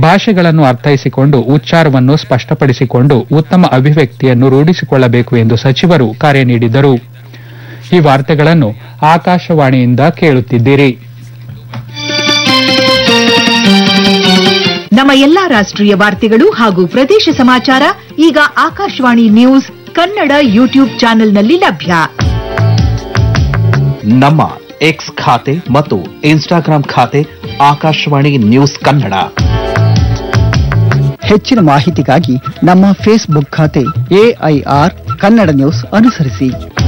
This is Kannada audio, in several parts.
ಭಾಷೆಗಳನ್ನು ಅರ್ಥೈಸಿಕೊಂಡು ಉಚ್ಚಾರವನ್ನು ಸ್ಪಷ್ಟಪಡಿಸಿಕೊಂಡು ಉತ್ತಮ ಅಭಿವ್ಯಕ್ತಿಯನ್ನು ರೂಢಿಸಿಕೊಳ್ಳಬೇಕು ಎಂದು ಸಚಿವರು ಕರೆ ನೀಡಿದರು ಈ ವಾರ್ತೆಗಳನ್ನು ಆಕಾಶವಾಣಿಯಿಂದ ಕೇಳುತ್ತಿದ್ದೀರಿ ನಮ್ಮ ಎಲ್ಲಾ ರಾಷ್ಟ್ರೀಯ ವಾರ್ತೆಗಳು ಹಾಗೂ ಪ್ರದೇಶ ಸಮಾಚಾರ ಈಗ ಆಕಾಶವಾಣಿ ನ್ಯೂಸ್ ಕನ್ನಡ ಯೂಟ್ಯೂಬ್ ಚಾನೆಲ್ನಲ್ಲಿ ಲಭ್ಯ ನಮ್ಮ ಎಕ್ಸ್ ಖಾತೆ ಮತ್ತು ಇನ್ಸ್ಟಾಗ್ರಾಂ ಖಾತೆ ಆಕಾಶವಾಣಿ ನ್ಯೂಸ್ ಕನ್ನಡ ಹೆಚ್ಚಿನ ಮಾಹಿತಿಗಾಗಿ ನಮ್ಮ ಫೇಸ್ಬುಕ್ ಖಾತೆ ಎಐಆರ್ ಕನ್ನಡ ನ್ಯೂಸ್ ಅನುಸರಿಸಿ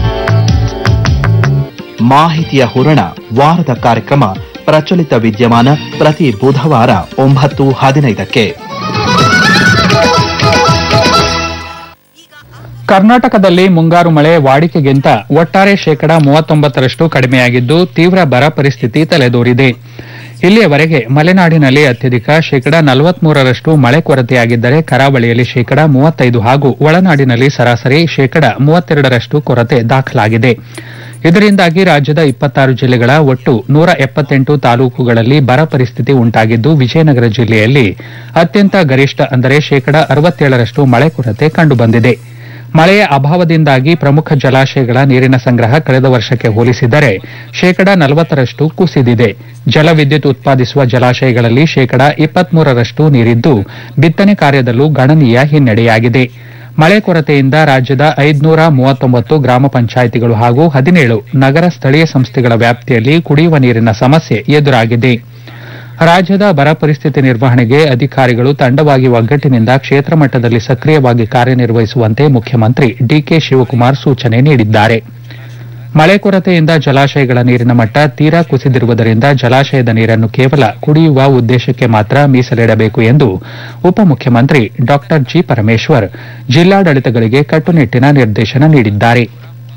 ಮಾಹಿತಿಯ ಹೂರಣ ವಾರದ ಕಾರ್ಯಕ್ರಮ ಪ್ರಚಲಿತ ವಿದ್ಯಮಾನ ಪ್ರತಿ ಬುಧವಾರ ಒಂಬತ್ತು ಹದಿನೈದಕ್ಕೆ ಕರ್ನಾಟಕದಲ್ಲಿ ಮುಂಗಾರು ಮಳೆ ವಾಡಿಕೆಗಿಂತ ಒಟ್ಟಾರೆ ಶೇಕಡ ಮೂವತ್ತೊಂಬತ್ತರಷ್ಟು ಕಡಿಮೆಯಾಗಿದ್ದು ತೀವ್ರ ಬರ ಪರಿಸ್ಥಿತಿ ತಲೆದೋರಿದೆ ಇಲ್ಲಿಯವರೆಗೆ ಮಲೆನಾಡಿನಲ್ಲಿ ಅತ್ಯಧಿಕ ಶೇಕಡ ನಲವತ್ಮೂರರಷ್ಟು ಮಳೆ ಕೊರತೆಯಾಗಿದ್ದರೆ ಕರಾವಳಿಯಲ್ಲಿ ಶೇಕಡ ಮೂವತ್ತೈದು ಹಾಗೂ ಒಳನಾಡಿನಲ್ಲಿ ಸರಾಸರಿ ಶೇಕಡ ಮೂವತ್ತೆರಡರಷ್ಟು ಕೊರತೆ ದಾಖಲಾಗಿದೆ ಇದರಿಂದಾಗಿ ರಾಜ್ಯದ ಇಪ್ಪತ್ತಾರು ಜಿಲ್ಲೆಗಳ ಒಟ್ಟು ನೂರ ಎಪ್ಪತ್ತೆಂಟು ತಾಲೂಕುಗಳಲ್ಲಿ ಬರ ಪರಿಸ್ಥಿತಿ ಉಂಟಾಗಿದ್ದು ವಿಜಯನಗರ ಜಿಲ್ಲೆಯಲ್ಲಿ ಅತ್ಯಂತ ಗರಿಷ್ಠ ಅಂದರೆ ಶೇಕಡ ಅರವತ್ತೇಳರಷ್ಟು ಮಳೆ ಕೊರತೆ ಕಂಡುಬಂದಿದೆ ಮಳೆಯ ಅಭಾವದಿಂದಾಗಿ ಪ್ರಮುಖ ಜಲಾಶಯಗಳ ನೀರಿನ ಸಂಗ್ರಹ ಕಳೆದ ವರ್ಷಕ್ಕೆ ಹೋಲಿಸಿದರೆ ಶೇಕಡ ನಲವತ್ತರಷ್ಟು ಕುಸಿದಿದೆ ಜಲವಿದ್ಯುತ್ ಉತ್ಪಾದಿಸುವ ಜಲಾಶಯಗಳಲ್ಲಿ ಶೇಕಡ ಇಪ್ಪತ್ಮೂರರಷ್ಟು ನೀರಿದ್ದು ಬಿತ್ತನೆ ಕಾರ್ಯದಲ್ಲೂ ಗಣನೀಯ ಹಿನ್ನಡೆಯಾಗಿದೆ ಮಳೆ ಕೊರತೆಯಿಂದ ರಾಜ್ಯದ ಐದುನೂರ ಮೂವತ್ತೊಂಬತ್ತು ಗ್ರಾಮ ಪಂಚಾಯಿತಿಗಳು ಹಾಗೂ ಹದಿನೇಳು ನಗರ ಸ್ಥಳೀಯ ಸಂಸ್ಥೆಗಳ ವ್ಯಾಪ್ತಿಯಲ್ಲಿ ಕುಡಿಯುವ ನೀರಿನ ಸಮಸ್ಯೆ ಎದುರಾಗಿದೆ ರಾಜ್ಯದ ಬರ ಪರಿಸ್ಥಿತಿ ನಿರ್ವಹಣೆಗೆ ಅಧಿಕಾರಿಗಳು ತಂಡವಾಗಿ ಒಗ್ಗಟ್ಟಿನಿಂದ ಕ್ಷೇತ್ರ ಮಟ್ಟದಲ್ಲಿ ಸಕ್ರಿಯವಾಗಿ ಕಾರ್ಯನಿರ್ವಹಿಸುವಂತೆ ಮುಖ್ಯಮಂತ್ರಿ ಡಿಕೆ ಶಿವಕುಮಾರ್ ಸೂಚನೆ ನೀಡಿದ್ದಾರೆ ಮಳೆ ಕೊರತೆಯಿಂದ ಜಲಾಶಯಗಳ ನೀರಿನ ಮಟ್ಟ ತೀರಾ ಕುಸಿದಿರುವುದರಿಂದ ಜಲಾಶಯದ ನೀರನ್ನು ಕೇವಲ ಕುಡಿಯುವ ಉದ್ದೇಶಕ್ಕೆ ಮಾತ್ರ ಮೀಸಲಿಡಬೇಕು ಎಂದು ಉಪಮುಖ್ಯಮಂತ್ರಿ ಡಾ ಜಿ ಪರಮೇಶ್ವರ್ ಜಿಲ್ಲಾಡಳಿತಗಳಿಗೆ ಕಟ್ಟುನಿಟ್ಟಿನ ನಿರ್ದೇಶನ ನೀಡಿದ್ದಾರೆ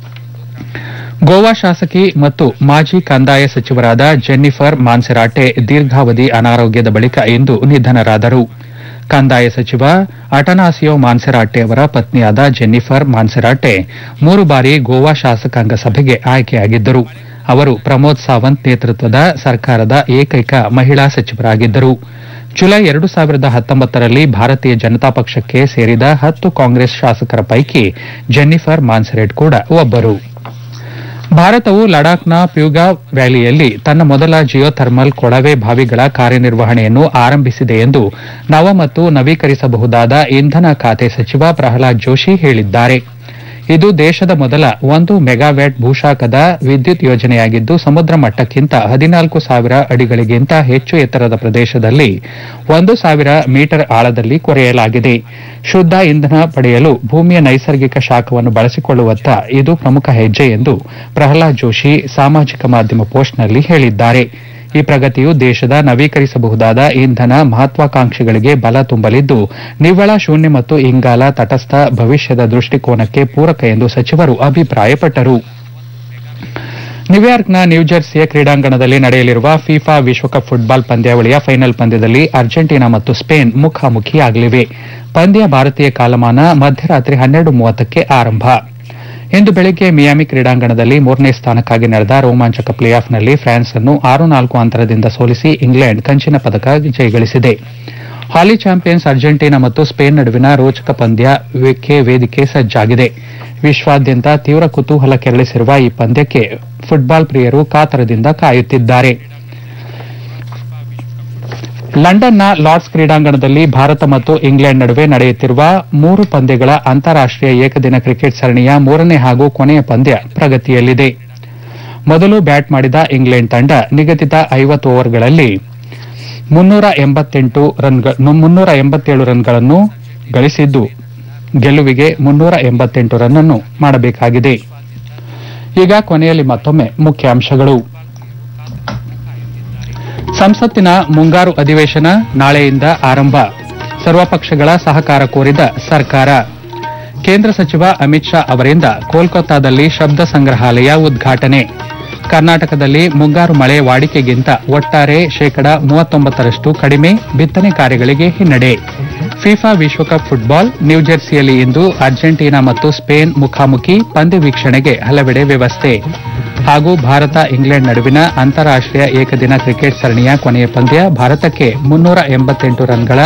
ಗೋವಾ ಶಾಸಕಿ ಮತ್ತು ಮಾಜಿ ಕಂದಾಯ ಸಚಿವರಾದ ಜೆನ್ನಿಫರ್ ಮಾನ್ಸೆರಾಟೆ ದೀರ್ಘಾವಧಿ ಅನಾರೋಗ್ಯದ ಬಳಿಕ ಇಂದು ನಿಧನರಾದರು ಕಂದಾಯ ಸಚಿವ ಅಟನಾಸಿಯೋ ಮಾನ್ಸೆರಾಟೆ ಅವರ ಪತ್ನಿಯಾದ ಜೆನ್ನಿಫರ್ ಮಾನ್ಸೆರಾಟೆ ಮೂರು ಬಾರಿ ಗೋವಾ ಶಾಸಕಾಂಗ ಸಭೆಗೆ ಆಯ್ಕೆಯಾಗಿದ್ದರು ಅವರು ಪ್ರಮೋದ್ ಸಾವಂತ್ ನೇತೃತ್ವದ ಸರ್ಕಾರದ ಏಕೈಕ ಮಹಿಳಾ ಸಚಿವರಾಗಿದ್ದರು ಜುಲೈ ಎರಡು ಸಾವಿರದ ಹತ್ತೊಂಬತ್ತರಲ್ಲಿ ಭಾರತೀಯ ಜನತಾ ಪಕ್ಷಕ್ಕೆ ಸೇರಿದ ಹತ್ತು ಕಾಂಗ್ರೆಸ್ ಶಾಸಕರ ಪೈಕಿ ಜೆನ್ನಿಫರ್ ಮಾನ್ಸೆರೆಟ್ ಕೂಡ ಒಬ್ಬರು ಭಾರತವು ಲಡಾಖ್ನ ಪ್ಯೂಗಾ ವ್ಯಾಲಿಯಲ್ಲಿ ತನ್ನ ಮೊದಲ ಜಿಯೋಥರ್ಮಲ್ ಕೊಳವೆ ಬಾವಿಗಳ ಕಾರ್ಯನಿರ್ವಹಣೆಯನ್ನು ಆರಂಭಿಸಿದೆ ಎಂದು ನವ ಮತ್ತು ನವೀಕರಿಸಬಹುದಾದ ಇಂಧನ ಖಾತೆ ಸಚಿವ ಪ್ರಹ್ಲಾದ್ ಜೋಶಿ ಹೇಳಿದ್ದಾರೆ ಇದು ದೇಶದ ಮೊದಲ ಒಂದು ಮೆಗಾವ್ಯಾಟ್ ಭೂಶಾಖದ ವಿದ್ಯುತ್ ಯೋಜನೆಯಾಗಿದ್ದು ಸಮುದ್ರ ಮಟ್ಟಕ್ಕಿಂತ ಹದಿನಾಲ್ಕು ಸಾವಿರ ಅಡಿಗಳಿಗಿಂತ ಹೆಚ್ಚು ಎತ್ತರದ ಪ್ರದೇಶದಲ್ಲಿ ಒಂದು ಸಾವಿರ ಮೀಟರ್ ಆಳದಲ್ಲಿ ಕೊರೆಯಲಾಗಿದೆ ಶುದ್ದ ಇಂಧನ ಪಡೆಯಲು ಭೂಮಿಯ ನೈಸರ್ಗಿಕ ಶಾಖವನ್ನು ಬಳಸಿಕೊಳ್ಳುವತ್ತ ಇದು ಪ್ರಮುಖ ಹೆಜ್ಜೆ ಎಂದು ಪ್ರಹ್ಲಾದ್ ಜೋಶಿ ಸಾಮಾಜಿಕ ಮಾಧ್ಯಮ ಪೋಸ್ಟ್ನಲ್ಲಿ ಹೇಳಿದ್ದಾರೆ ಈ ಪ್ರಗತಿಯು ದೇಶದ ನವೀಕರಿಸಬಹುದಾದ ಇಂಧನ ಮಹತ್ವಾಕಾಂಕ್ಷೆಗಳಿಗೆ ಬಲ ತುಂಬಲಿದ್ದು ನಿವ್ವಳ ಶೂನ್ಯ ಮತ್ತು ಇಂಗಾಲ ತಟಸ್ಥ ಭವಿಷ್ಯದ ದೃಷ್ಟಿಕೋನಕ್ಕೆ ಪೂರಕ ಎಂದು ಸಚಿವರು ಅಭಿಪ್ರಾಯಪಟ್ಟರು ನ್ಯೂಯಾರ್ಕ್ನ ನ್ಯೂಜೆರ್ಸಿಯ ಕ್ರೀಡಾಂಗಣದಲ್ಲಿ ನಡೆಯಲಿರುವ ಫಿಫಾ ವಿಶ್ವಕಪ್ ಫುಟ್ಬಾಲ್ ಪಂದ್ಯಾವಳಿಯ ಫೈನಲ್ ಪಂದ್ಯದಲ್ಲಿ ಅರ್ಜೆಂಟೀನಾ ಮತ್ತು ಸ್ಪೇನ್ ಮುಖಾಮುಖಿಯಾಗಲಿವೆ ಪಂದ್ಯ ಭಾರತೀಯ ಕಾಲಮಾನ ಮಧ್ಯರಾತ್ರಿ ಹನ್ನೆರಡು ಮೂವತ್ತಕ್ಕೆ ಆರಂಭ ಇಂದು ಬೆಳಗ್ಗೆ ಮಿಯಾಮಿ ಕ್ರೀಡಾಂಗಣದಲ್ಲಿ ಮೂರನೇ ಸ್ಥಾನಕ್ಕಾಗಿ ನಡೆದ ರೋಮಾಂಚಕ ಪ್ಲೇ ಆಫ್ನಲ್ಲಿ ಫ್ರಾನ್ಸ್ ಅನ್ನು ಆರು ನಾಲ್ಕು ಅಂತರದಿಂದ ಸೋಲಿಸಿ ಇಂಗ್ಲೆಂಡ್ ಕಂಚಿನ ಪದಕ ಜಯಗಳಿಸಿದೆ ಹಾಲಿ ಚಾಂಪಿಯನ್ಸ್ ಅರ್ಜೆಂಟೀನಾ ಮತ್ತು ಸ್ಪೇನ್ ನಡುವಿನ ರೋಚಕ ಪಂದ್ಯಕ್ಕೆ ವೇದಿಕೆ ಸಜ್ಜಾಗಿದೆ ವಿಶ್ವಾದ್ಯಂತ ತೀವ್ರ ಕುತೂಹಲ ಕೆರಳಿಸಿರುವ ಈ ಪಂದ್ಯಕ್ಕೆ ಫುಟ್ಬಾಲ್ ಪ್ರಿಯರು ಕಾತರದಿಂದ ಕಾಯುತ್ತಿದ್ದಾರೆ ಲಂಡನ್ನ ಲಾರ್ಡ್ಸ್ ಕ್ರೀಡಾಂಗಣದಲ್ಲಿ ಭಾರತ ಮತ್ತು ಇಂಗ್ಲೆಂಡ್ ನಡುವೆ ನಡೆಯುತ್ತಿರುವ ಮೂರು ಪಂದ್ಯಗಳ ಅಂತಾರಾಷ್ಟೀಯ ಏಕದಿನ ಕ್ರಿಕೆಟ್ ಸರಣಿಯ ಮೂರನೇ ಹಾಗೂ ಕೊನೆಯ ಪಂದ್ಯ ಪ್ರಗತಿಯಲ್ಲಿದೆ ಮೊದಲು ಬ್ಯಾಟ್ ಮಾಡಿದ ಇಂಗ್ಲೆಂಡ್ ತಂಡ ನಿಗದಿತ ಐವತ್ತು ಓವರ್ಗಳಲ್ಲಿ ಮುನ್ನೂರ ಎಂಬತ್ತೆಂಟು ರನ್ಗ- ಮುನ್ನೂರ ಎಂಬತ್ತೇಳು ರನ್ಗಳನ್ನು ಗಳಿಸಿದ್ದು ಗೆಲುವಿಗೆ ಮುನ್ನೂರ ಎಂಬತ್ತೆಂಟು ರನ್ ಅನ್ನು ಮಾಡಬೇಕಾಗಿದೆ ಈಗ ಕೊನೆಯಲ್ಲಿ ಮತ್ತೊಮ್ಮೆ ಮುಖ್ಯಾಂಶಗಳು ಸಂಸತ್ತಿನ ಮುಂಗಾರು ಅಧಿವೇಶನ ನಾಳೆಯಿಂದ ಆರಂಭ ಸರ್ವಪಕ್ಷಗಳ ಸಹಕಾರ ಕೋರಿದ ಸರ್ಕಾರ ಕೇಂದ್ರ ಸಚಿವ ಅಮಿತ್ ಶಾ ಅವರಿಂದ ಕೋಲ್ಕತ್ತಾದಲ್ಲಿ ಶಬ್ದ ಸಂಗ್ರಹಾಲಯ ಉದ್ಘಾಟನೆ ಕರ್ನಾಟಕದಲ್ಲಿ ಮುಂಗಾರು ಮಳೆ ವಾಡಿಕೆಗಿಂತ ಒಟ್ಟಾರೆ ಶೇಕಡಾ ಮೂವತ್ತೊಂಬತ್ತರಷ್ಟು ಕಡಿಮೆ ಬಿತ್ತನೆ ಕಾರ್ಯಗಳಿಗೆ ಹಿನ್ನಡೆ ಫಿಫಾ ವಿಶ್ವಕಪ್ ಫುಟ್ಬಾಲ್ ನ್ಯೂಜೆರ್ಸಿಯಲ್ಲಿ ಇಂದು ಅರ್ಜೆಂಟೀನಾ ಮತ್ತು ಸ್ಪೇನ್ ಮುಖಾಮುಖಿ ಪಂದ್ಯ ವೀಕ್ಷಣೆಗೆ ಹಲವೆಡೆ ವ್ಯವಸ್ಥೆ ಹಾಗೂ ಭಾರತ ಇಂಗ್ಲೆಂಡ್ ನಡುವಿನ ಅಂತಾರಾಷ್ಟೀಯ ಏಕದಿನ ಕ್ರಿಕೆಟ್ ಸರಣಿಯ ಕೊನೆಯ ಪಂದ್ಯ ಭಾರತಕ್ಕೆ ಮುನ್ನೂರ ಎಂಬತ್ತೆಂಟು ರನ್ಗಳ